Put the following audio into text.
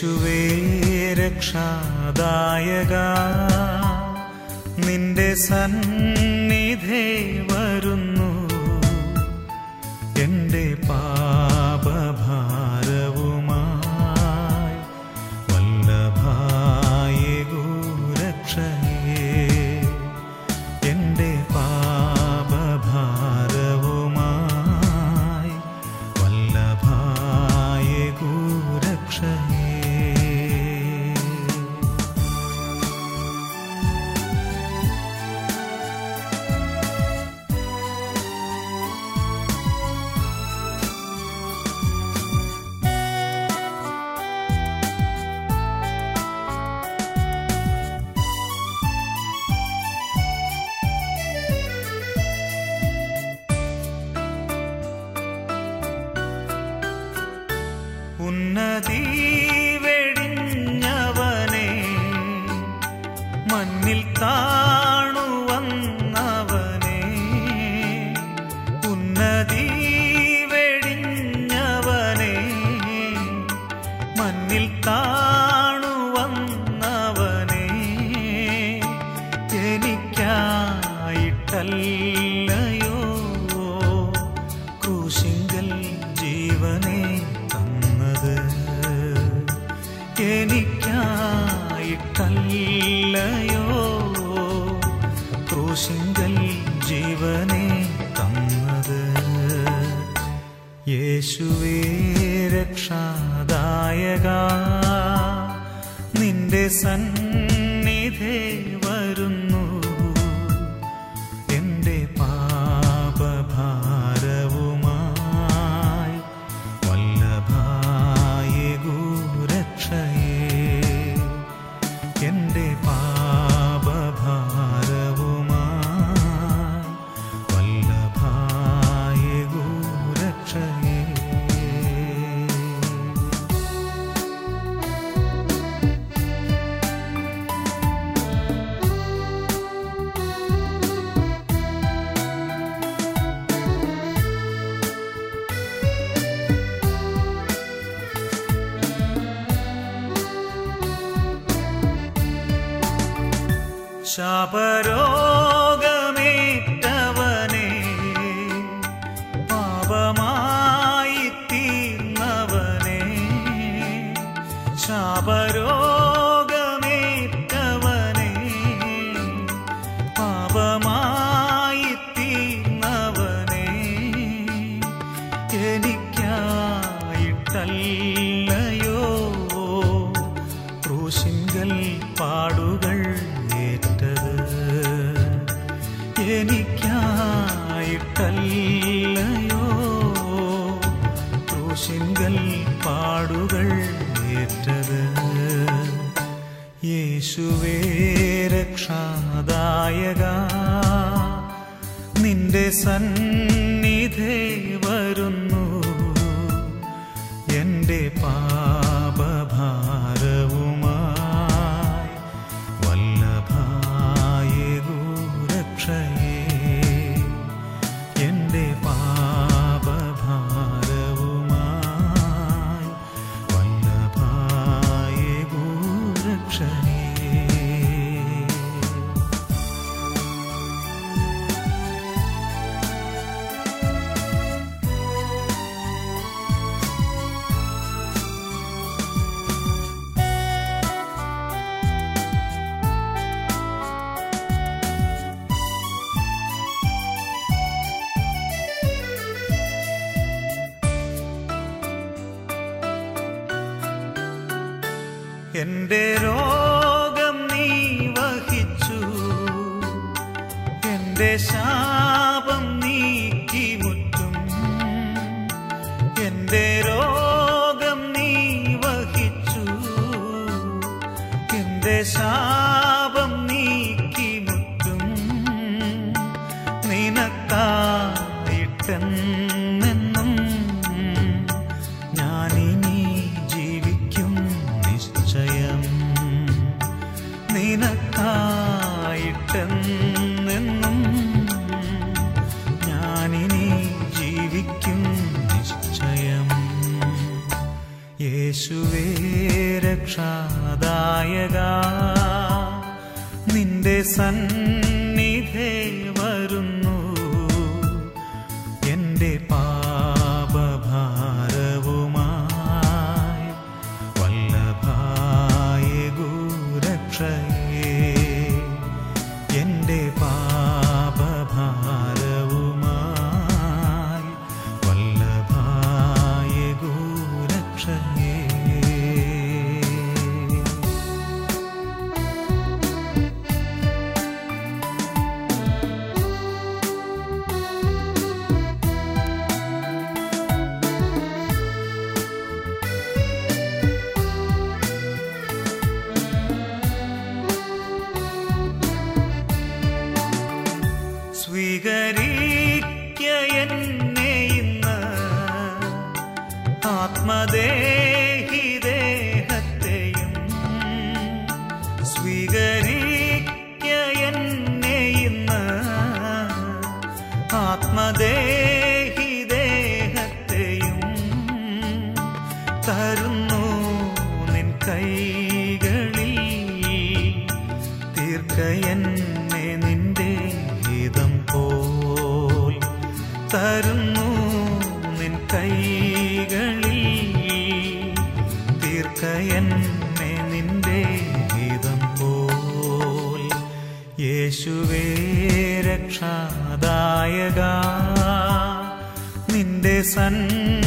യേശുവേ രക്ഷാദായക നിന്റെ സന്നിധേ വരുന്നു എന്റെ പാപഭാരവുമായി വല്ലഭായ ഗോരക്ഷയേ എന്റെ പാപഭാരവുമായി വല്ലഭായ ഗോരക്ഷയേ ഉന്നതി വെടിഞ്ഞവനെ മണ്ണിൽ താണു വന്നവനെ ഉന്നതി വെടിഞ്ഞവനെ മണ്ണിൽ താണു വന്നവനെ എനിക്കായിട്ടല്ലയോ ക്രൂശിങ്കൽ ജീവനെ തന്നത് എനിക്കായിട്ടല്ലയോ ക്രൂശിങ്കൽ ജീവനെ തന്നത് യേശുവേ രക്ഷാദായക നിന്റെ സന്നിധേ വരുന്നു എന്റെ പാപഭാരവുമായി വല്ലഭായ ഗോരക്ഷയേ എന്റെ പാപഭാരവുമായി വല്ലഭായ ഗോരക്ഷയേ ശാപരോഗമേറ്റവനെ പാപമായി തീർന്നവനെ ശാപരോഗമേറ്റവനെ പാപമായി തീർന്നവനെ എനിക്കായിട്ടല്ലയോ ക്രൂശിങ്കൽ പാടുകൾ ഏറ്റത് എനിക്കായിട്ടല്ലയോ ക്രൂശിങ്കൽ പാടുകൾ ഏറ്റത് യേശുവേ രക്ഷാദായക നിന്റെ സന്നിധേ വരുന്നു എന്റെ പാപഭാരവുമായി വല്ലഭായ ഗോരക്ഷയേ എന്റെ പാപഭാരവുമായി വല്ലഭായ ഗോരക്ഷയേ എന്റെ രോഗം നീ വഹിച്ചു എന്റെ ശാപം നീക്കി മുറ്റും എന്റെ രോഗം നീ വഹിച്ചു എന്റെ ശാപം നീക്കി മുറ്റും നിനക്കായിട്ടെന്നും ഞാനിനി ജീവിക്കും നിശ്ചയം നിനക്കായിട്ടെന്നും ഞാനിനി ജീവിക്കും നിശ്ചയം യേശുവേ രക്ഷ നായക നിന്റെ സന്നിധേ വരുന്നു എന്റെ പാപഭാരവുമായി വല്ലഭായ ഗുരക്ഷയേ എന്റെ പാപഭാരവുമായി വല്ലഭായ ഗുരക്ഷയേ സ്വീകരിക്ക എന്നെ ഇന്ന് ആത്മദേഹിദേഹത്തെയും സ്വീകരിക്ക എന്നെ ഇന്ന് ആത്മദേഹിദേഹത്തെയും തരുന്നു നിൻ കൈകളിൽ തീർക്ക എന്നെ നിന്റെ ഹിതം പോൽ തരുന്നു നിൻ കൈകളിൽ തീർക്ക എന്നെ നിന്റെ ഹിതം പോൽ യേശുവേ രക്ഷാദായക നിന്റെ സൻ